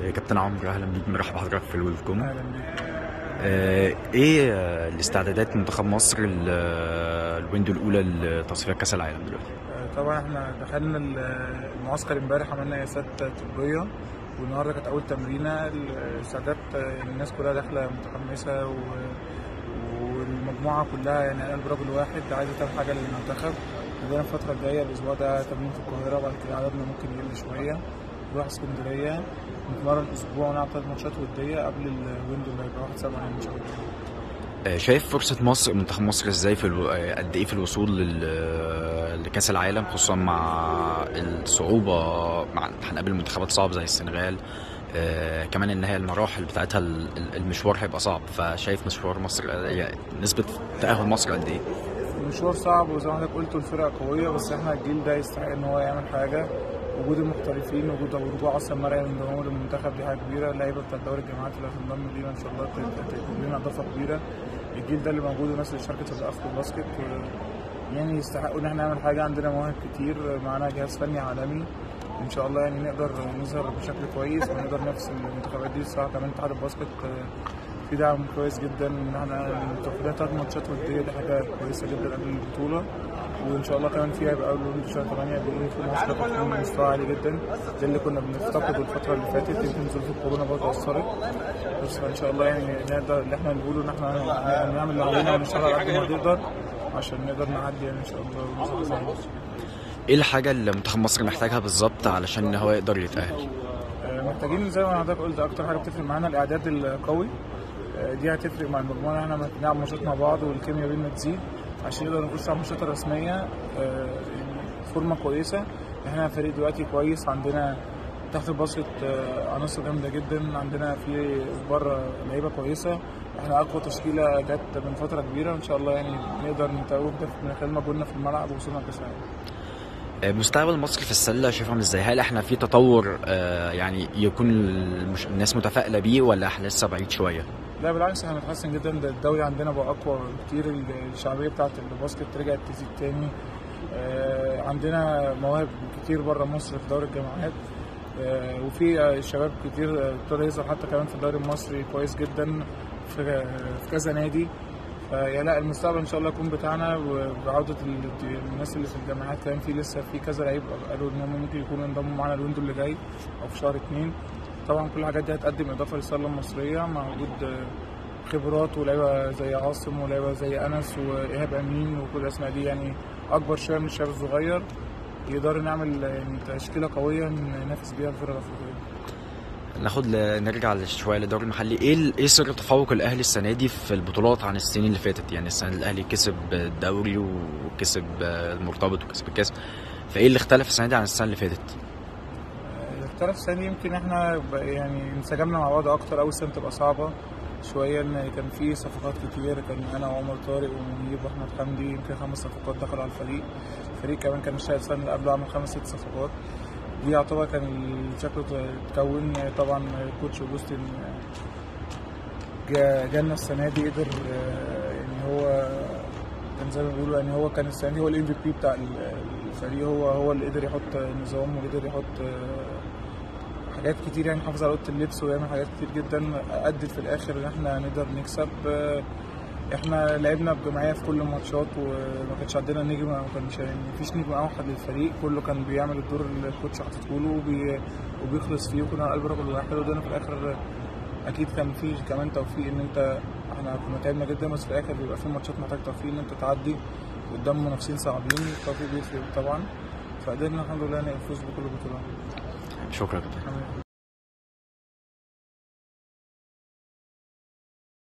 كابتن عمرو اهلا بيك مرحبا بحضرتك في الويلكم اهلا بيك آه، ايه آه، الاستعدادات منتخب مصر ال- آه، الويندو الاولى لتصفيات كاس العالم دلوقتي آه، طبعا احنا دخلنا ال- المعسكر امبارح عملنا قياسات طبيه والنهارده كانت اول تمرينه الاستعدادات آه، الناس كلها داخله متحمسه و... والمجموعه كلها يعني قلب رجل واحد عايزه تعمل حاجه للمنتخب عندنا الفتره الجايه الاسبوع ده تمرين في القاهره وبعد كده عددنا ممكن يقل شويه نروح اسكندريه نتمرن اسبوع ونلعب ثلاث ماتشات وديه قبل الويندو اللي هيبقى 1 7 ان شاء الله آه، شايف فرصة مصر منتخب مصر ازاي في الو... آه، قد ايه في الوصول لل... آه، لكأس العالم خصوصا مع الصعوبة مع هنقابل منتخبات صعبة زي السنغال آه كمان ان هي المراحل بتاعتها ال- ال- المشوار هيبقى صعب فشايف مشوار مصر آه، يعني نسبة تأهل مصر قد ايه؟ المشوار صعب وزي ما حضرتك قلت الفرقة قوية بس احنا الجيل ده يستحق ان هو يعمل حاجة وجود المحترفين وجود ورجوع اصلا مرعي من ضمور المنتخب دي حاجة كبيرة اللعيبة بتاعت دوري الجامعات اللي هتنضم لينا ان شاء الله ت- ت- تكون لنا اضافة كبيرة الجيل ده اللي موجود والناس اللي شاركت في الافرو باسكت و- يعني يستحقوا ان احنا نعمل حاجة عندنا مواهب كتير معانا جهاز فني عالمي ان شاء الله يعني نقدر نظهر بشكل كويس ونقدر ننافس المنتخبات دي الصراحة كمان اتحاد الباسكت آه، في دعم كويس جدا ان احنا تاخدها ثلاث ماتشات وديه دي حاجه كويسه جدا قبل البطوله وان شاء الله كمان في هيبقى اول يوم شهر 8 بيقولوا في مصر هتكون مستوى عالي جدا ده اللي كنا بنفتقده الفتره اللي فاتت يمكن ظروف الكورونا برضه اثرت بس ان شاء الله يعني نقدر اللي احنا نقوله ان احنا نعمل اللي علينا ونشتغل قد ما نقدر عشان نقدر نعدي يعني ان شاء الله ونوصل زي ما ايه الحاجة اللي منتخب مصر محتاجها بالظبط علشان ان هو يقدر يتأهل؟ آه، محتاجين زي ما حضرتك قلت اكتر حاجه بتفرق معانا الاعداد القوي آه، دي هتفرق مع المجموعه ان احنا نلعب ماتشات مع بعض والكيمياء بينا تزيد عشان نقدر نخش على الماتشات الرسميه آه، يعني فورمه كويسه احنا فريق دلوقتي كويس عندنا تحت الباسكت آه، عناصر جامده جدا عندنا في بره لعيبه كويسه احنا اقوى تشكيله جت من فتره كبيره وان شاء الله يعني نقدر نتوج ده من خلال مجهودنا في الملعب ووصولنا كاس العالم آه، مستقبل مصر في السلة شايف عامل ازاي؟ هل احنا في تطور آه، يعني يكون المش... الناس متفائلة بيه ولا احنا لسه بعيد شوية؟ لا بالعكس احنا بنتحسن جدا ده الدوري عندنا بقى اقوى كتير الشعبيه بتاعت الباسكت رجعت تزيد تاني آه، عندنا مواهب كتير بره مصر في دوري الجامعات آه، وفي آه، شباب كتير آه، ابتدى يظهر حتى كمان في الدوري المصري كويس جدا في في كذا نادي فيا لا المستقبل ان شاء الله يكون بتاعنا وبعوده ال- الناس اللي في الجامعات كمان في لسه في كذا لعيب قالوا ان هم ممكن يكونوا انضموا معانا الويندو اللي جاي او في شهر اتنين طبعا كل الحاجات دي هتقدم اضافه للسله المصريه مع وجود آه، خبرات ولاعيبه زي عاصم ولاعيبه زي انس وايهاب امين وكل الاسماء دي يعني اكبر شويه من الشباب الصغير يقدر نعمل يعني تشكيله قويه ننافس بيها الفرق الافريقيه ناخد ل... نرجع شويه للدوري المحلي ايه ال... ايه سر تفوق الاهلي السنه دي في البطولات عن السنين اللي فاتت يعني السنه اللي الاهلي كسب الدوري وكسب المرتبط وكسب الكاس فايه اللي اختلف السنه دي عن السنه اللي فاتت آه، اختلف السنه دي يمكن احنا ب- يعني انسجمنا مع بعض اكتر اول سنه تبقى صعبه شويه ان كان في صفقات كتير كان انا وعمر طارق ومنيب واحمد حمدي يمكن خمس صفقات دخلوا على الفريق الفريق كمان كان الشهر السنه اللي قبله عمل خمس ست صفقات دي يعتبر كان شكله اتكون طبعا كوتش اوجوستين جا- جالنا السنه دي قدر آه، يعني هو كان زي ما بيقولوا يعني هو كان السنه دي هو الام في بي بتاع ال- الفريق هو هو اللي قدر يحط نظام وقدر يحط آه، حاجات كتير يعني حافظ على اوضه اللبس ويعمل حاجات كتير جدا ادت في الاخر ان احنا نقدر نكسب آه، احنا لعبنا بجماعيه في كل الماتشات وما كانش عندنا نجم ما كانش يعني مفيش نجم اوحد للفريق كله كان بيعمل الدور اللي الكوتش حاططه له وبي- وبيخلص فيه وكنا على قلب رجل واحد وده في الاخر اكيد كان في كمان توفيق ان انت احنا كنا تعبنا جدا بس في الاخر بيبقى في ماتشات محتاج توفيق ان انت تعدي قدام منافسين صعبين التوفيق بيفرق طبعا فقدرنا الحمد لله نفوز بكل بطوله شكرا كابتن الحمد لله.